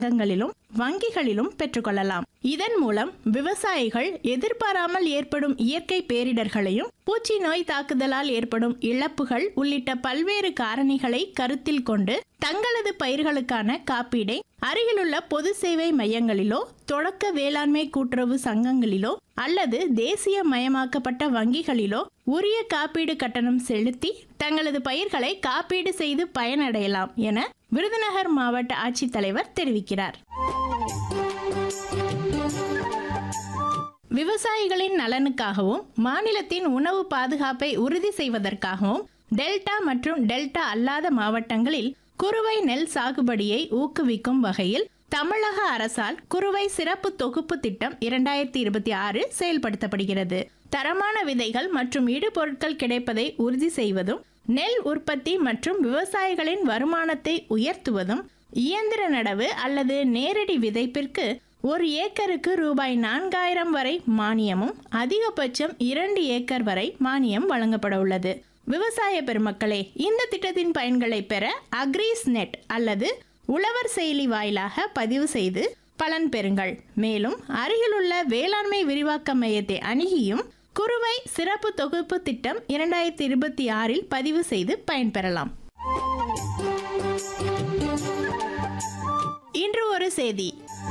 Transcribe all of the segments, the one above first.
சங்கங்களிலும் வங்கிகளிலும் பெற்றுக்கொள்ளலாம் இதன் மூலம் விவசாயிகள் எதிர்பாராமல் ஏற்படும் இயற்கை பேரிடர்களையும் பூச்சி நோய் தாக்குதலால் ஏற்படும் இழப்புகள் உள்ளிட்ட பல்வேறு காரணிகளை கருத்தில் கொண்டு தங்களது பயிர்களுக்கான காப்பீடை அருகிலுள்ள பொது சேவை மையங்களிலோ தொடக்க வேளாண்மை கூட்டுறவு சங்கங்களிலோ அல்லது தேசிய மயமாக்கப்பட்ட வங்கிகளிலோ உரிய காப்பீடு கட்டணம் செலுத்தி தங்களது பயிர்களை காப்பீடு செய்து பயனடையலாம் என விருதுநகர் மாவட்ட ஆட்சித்தலைவர் தெரிவிக்கிறார் விவசாயிகளின் நலனுக்காகவும் மாநிலத்தின் உணவு பாதுகாப்பை உறுதி செய்வதற்காகவும் டெல்டா மற்றும் டெல்டா அல்லாத மாவட்டங்களில் குறுவை நெல் சாகுபடியை ஊக்குவிக்கும் வகையில் தமிழக அரசால் குறுவை சிறப்பு தொகுப்பு திட்டம் இரண்டாயிரத்தி இருபத்தி ஆறு செயல்படுத்தப்படுகிறது தரமான விதைகள் மற்றும் இடுபொருட்கள் கிடைப்பதை உறுதி செய்வதும் நெல் உற்பத்தி மற்றும் விவசாயிகளின் வருமானத்தை உயர்த்துவதும் இயந்திர நடவு அல்லது நேரடி விதைப்பிற்கு ஒரு ஏக்கருக்கு ரூபாய் நான்காயிரம் வரை மானியமும் அதிகபட்சம் இரண்டு ஏக்கர் வரை மானியம் வழங்கப்பட உள்ளது விவசாய பெருமக்களே இந்த திட்டத்தின் பயன்களை பெற அக்ரீஸ் நெட் அல்லது உழவர் செயலி வாயிலாக பதிவு செய்து பலன் பெறுங்கள் மேலும் அருகிலுள்ள வேளாண்மை விரிவாக்க மையத்தை அணுகியும் குறுவை சிறப்பு தொகுப்பு திட்டம் இரண்டாயிரத்தி இருபத்தி ஆறில் பதிவு செய்து பயன்பெறலாம் இன்று ஒரு செய்தி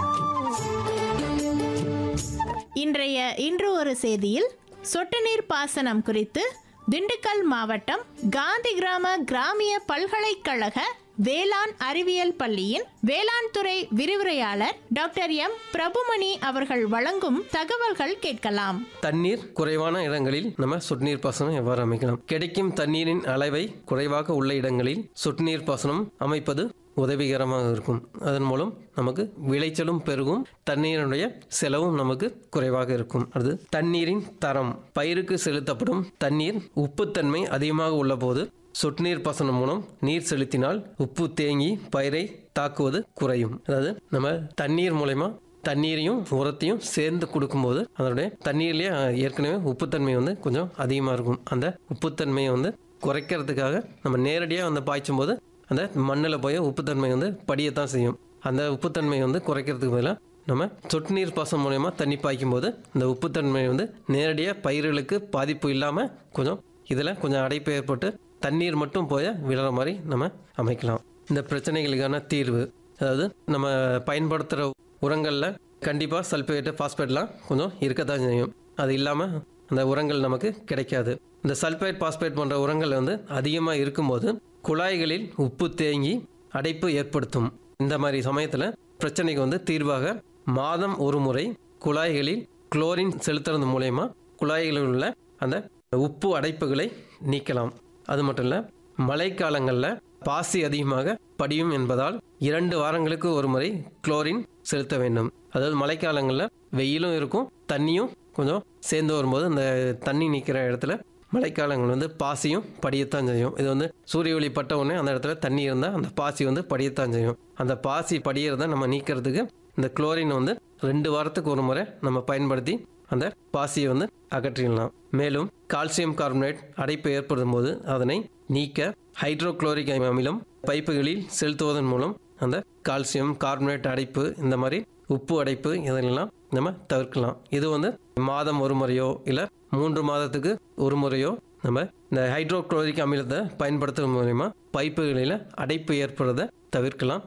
இன்றைய இன்று ஒரு செய்தியில் சொட்டு நீர் பாசனம் குறித்து திண்டுக்கல் மாவட்டம் காந்தி கிராம கிராமிய பல்கலைக்கழக வேளாண் அறிவியல் பள்ளியின் வேளாண் துறை விரிவுரையாளர் டாக்டர் எம் பிரபுமணி அவர்கள் வழங்கும் தகவல்கள் கேட்கலாம் தண்ணீர் குறைவான இடங்களில் நம்ம சொட்டு நீர் பாசனம் எவ்வாறு அமைக்கலாம் கிடைக்கும் தண்ணீரின் அளவை குறைவாக உள்ள இடங்களில் சொட்டு நீர் பாசனம் அமைப்பது உதவிகரமாக இருக்கும் அதன் மூலம் நமக்கு விளைச்சலும் பெருகும் தண்ணீருடைய செலவும் நமக்கு குறைவாக இருக்கும் அது தண்ணீரின் தரம் பயிருக்கு செலுத்தப்படும் தண்ணீர் உப்புத்தன்மை அதிகமாக உள்ள போது சொட்டு நீர் பாசனம் மூலம் நீர் செலுத்தினால் உப்பு தேங்கி பயிரை தாக்குவது குறையும் அதாவது நம்ம தண்ணீர் மூலயமா தண்ணீரையும் உரத்தையும் சேர்ந்து கொடுக்கும்போது அதனுடைய தண்ணீர்லேயே ஏற்கனவே உப்புத்தன்மை வந்து கொஞ்சம் அதிகமாக இருக்கும் அந்த உப்புத்தன்மையை வந்து குறைக்கிறதுக்காக நம்ம நேரடியாக வந்து பாய்ச்சும் போது அந்த மண்ணில் போய் உப்புத்தன்மை வந்து படியத்தான் செய்யும் அந்த உப்புத்தன்மை வந்து குறைக்கிறதுக்கு பதிலாக நம்ம சொட்டு நீர் பாசனம் மூலயமா தண்ணி பாய்க்கும் போது இந்த உப்புத்தன்மை வந்து நேரடியாக பயிர்களுக்கு பாதிப்பு இல்லாமல் கொஞ்சம் இதில் கொஞ்சம் அடைப்பு ஏற்பட்டு தண்ணீர் மட்டும் போய் விழுற மாதிரி நம்ம அமைக்கலாம் இந்த பிரச்சனைகளுக்கான தீர்வு அதாவது நம்ம பயன்படுத்துகிற உரங்களில் கண்டிப்பாக சல்பேட்டு பாஸ்பேட்லாம் கொஞ்சம் இருக்கத்தான் செய்யும் அது இல்லாமல் அந்த உரங்கள் நமக்கு கிடைக்காது இந்த சல்பேட் பாஸ்பேட் போன்ற உரங்கள் வந்து அதிகமாக இருக்கும்போது குழாய்களில் உப்பு தேங்கி அடைப்பு ஏற்படுத்தும் இந்த மாதிரி சமயத்தில் பிரச்சனைக்கு வந்து தீர்வாக மாதம் ஒரு முறை குழாய்களில் குளோரின் செலுத்துறது மூலயமா குழாய்களில் உள்ள அந்த உப்பு அடைப்புகளை நீக்கலாம் அது மட்டும் இல்லை மழைக்காலங்களில் பாசி அதிகமாக படியும் என்பதால் இரண்டு வாரங்களுக்கு ஒரு முறை குளோரின் செலுத்த வேண்டும் அதாவது மழைக்காலங்களில் வெயிலும் இருக்கும் தண்ணியும் கொஞ்சம் சேர்ந்து வரும்போது அந்த தண்ணி நிற்கிற இடத்துல மழைக்காலங்கள் வந்து பாசியும் படியத்தான் செய்யும் இது வந்து சூரிய ஒளி பட்ட உடனே அந்த இடத்துல தண்ணி இருந்தால் அந்த பாசி வந்து படியத்தான் செய்யும் அந்த பாசி படியறத நம்ம நீக்கிறதுக்கு இந்த குளோரின் வந்து ரெண்டு வாரத்துக்கு ஒரு முறை நம்ம பயன்படுத்தி அந்த பாசியை வந்து அகற்றிடலாம் மேலும் கால்சியம் கார்பனேட் அடைப்பு ஏற்படும் போது அதனை நீக்க ஹைட்ரோகுளோரிக் அமிலம் பைப்புகளில் செலுத்துவதன் மூலம் அந்த கால்சியம் கார்பனேட் அடைப்பு இந்த மாதிரி உப்பு அடைப்பு இதெல்லாம் நம்ம தவிர்க்கலாம் இது வந்து மாதம் ஒரு முறையோ இல்லை மூன்று மாதத்துக்கு ஒரு முறையோ நம்ம இந்த ஹைட்ரோகுளோரிக் அமிலத்தை பயன்படுத்துறது மூலயமா பைப்புகளில் அடைப்பு ஏற்படுறதை தவிர்க்கலாம்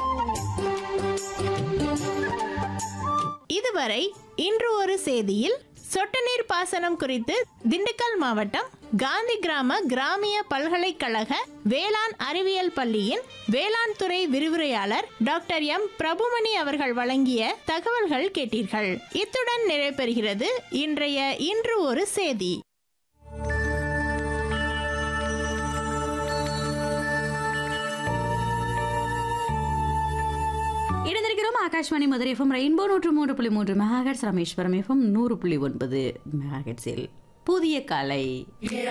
இதுவரை இன்று ஒரு செய்தியில் சொட்டு நீர் பாசனம் குறித்து திண்டுக்கல் மாவட்டம் காந்தி கிராம கிராமிய பல்கலைக்கழக வேளாண் அறிவியல் பள்ளியின் வேளாண் துறை விரிவுரையாளர் டாக்டர் எம் பிரபுமணி அவர்கள் வழங்கிய தகவல்கள் கேட்டீர்கள் இத்துடன் நிறைவு இன்றைய இன்று ஒரு செய்தி இணைந்திருக்கிறோம் ஆகாஷ்வாணி மதுரை எஃப்எம் ரெயின்போ நூற்று மூன்று புள்ளி மூன்று மெகாஹெட்ஸ் ராமேஸ்வரம் எஃப்எம் நூறு புள்ளி ஒன்பது மெகாஹெட்ஸில் புதிய காலை